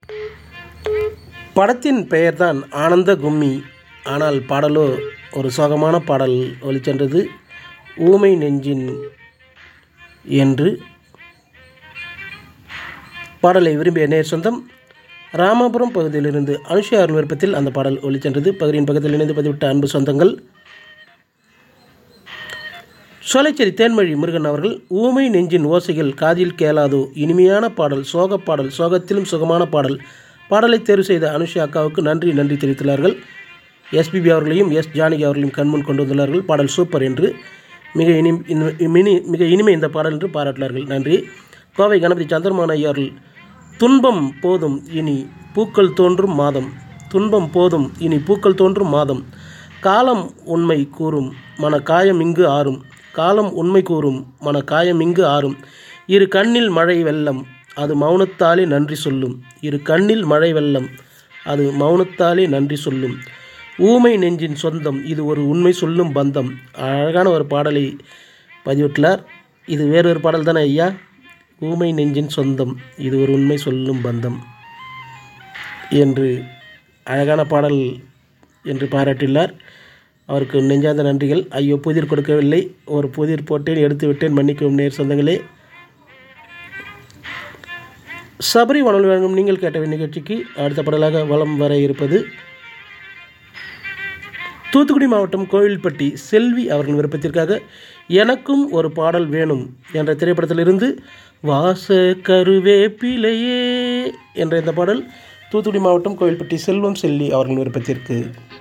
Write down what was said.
படத்தின் பெயர்தான் ஆனந்த கும்மி ஆனால் பாடலோ ஒரு சோகமான பாடல் ஒலிச்சென்றது ஊமை நெஞ்சின் என்று பாடலை விரும்பிய நேர் சொந்தம் ராமாபுரம் பகுதியிலிருந்து அனுஷா அருள் விருப்பத்தில் அந்த பாடல் ஒலிச்சென்றது பகுதியின் பக்கத்தில் இணைந்து பதிவிட்ட அன்பு சொந்தங்கள் சோலைச்சேரி தேன்மொழி முருகன் அவர்கள் ஊமை நெஞ்சின் ஓசைகள் காதில் கேளாதோ இனிமையான பாடல் சோகப் பாடல் சோகத்திலும் சுகமான பாடல் பாடலை தேர்வு செய்த அனுஷா அக்காவுக்கு நன்றி நன்றி தெரிவித்துள்ளார்கள் எஸ்பிபி அவர்களையும் எஸ் ஜானகி அவர்களையும் கண்முன் கொண்டு வந்துள்ளார்கள் பாடல் சூப்பர் என்று மிக இனி மினி மிக இனிமை இந்த பாடல் என்று பாராட்டினார்கள் நன்றி கோவை கணபதி சந்திரமான ஐயர்கள் துன்பம் போதும் இனி பூக்கள் தோன்றும் மாதம் துன்பம் போதும் இனி பூக்கள் தோன்றும் மாதம் காலம் உண்மை கூறும் மன காயம் இங்கு ஆறும் காலம் உண்மை கூறும் மன காயம் இங்கு ஆறும் இரு கண்ணில் மழை வெள்ளம் அது மௌனத்தாலே நன்றி சொல்லும் இரு கண்ணில் மழை வெள்ளம் அது மௌனத்தாலே நன்றி சொல்லும் ஊமை நெஞ்சின் சொந்தம் இது ஒரு உண்மை சொல்லும் பந்தம் அழகான ஒரு பாடலை பதிவிட்டுள்ளார் இது வேறொரு பாடல் தானே ஐயா ஊமை நெஞ்சின் சொந்தம் இது ஒரு உண்மை சொல்லும் பந்தம் என்று அழகான பாடல் என்று பாராட்டியுள்ளார் அவருக்கு நெஞ்சார்ந்த நன்றிகள் ஐயோ புதிர் கொடுக்கவில்லை ஒரு புதிர் போட்டேன் எடுத்து விட்டேன் மன்னிக்கவும் நேர் சொந்தங்களே சபரி வனல் வழங்கும் நீங்கள் கேட்ட நிகழ்ச்சிக்கு அடுத்த பாடலாக வலம் வர இருப்பது தூத்துக்குடி மாவட்டம் கோவில்பட்டி செல்வி அவர்கள் விருப்பத்திற்காக எனக்கும் ஒரு பாடல் வேணும் என்ற திரைப்படத்திலிருந்து வாச கருவேப்பிலையே என்ற இந்த பாடல் தூத்துக்குடி மாவட்டம் கோவில்பட்டி செல்வம் செல்வி அவர்கள் விருப்பத்திற்கு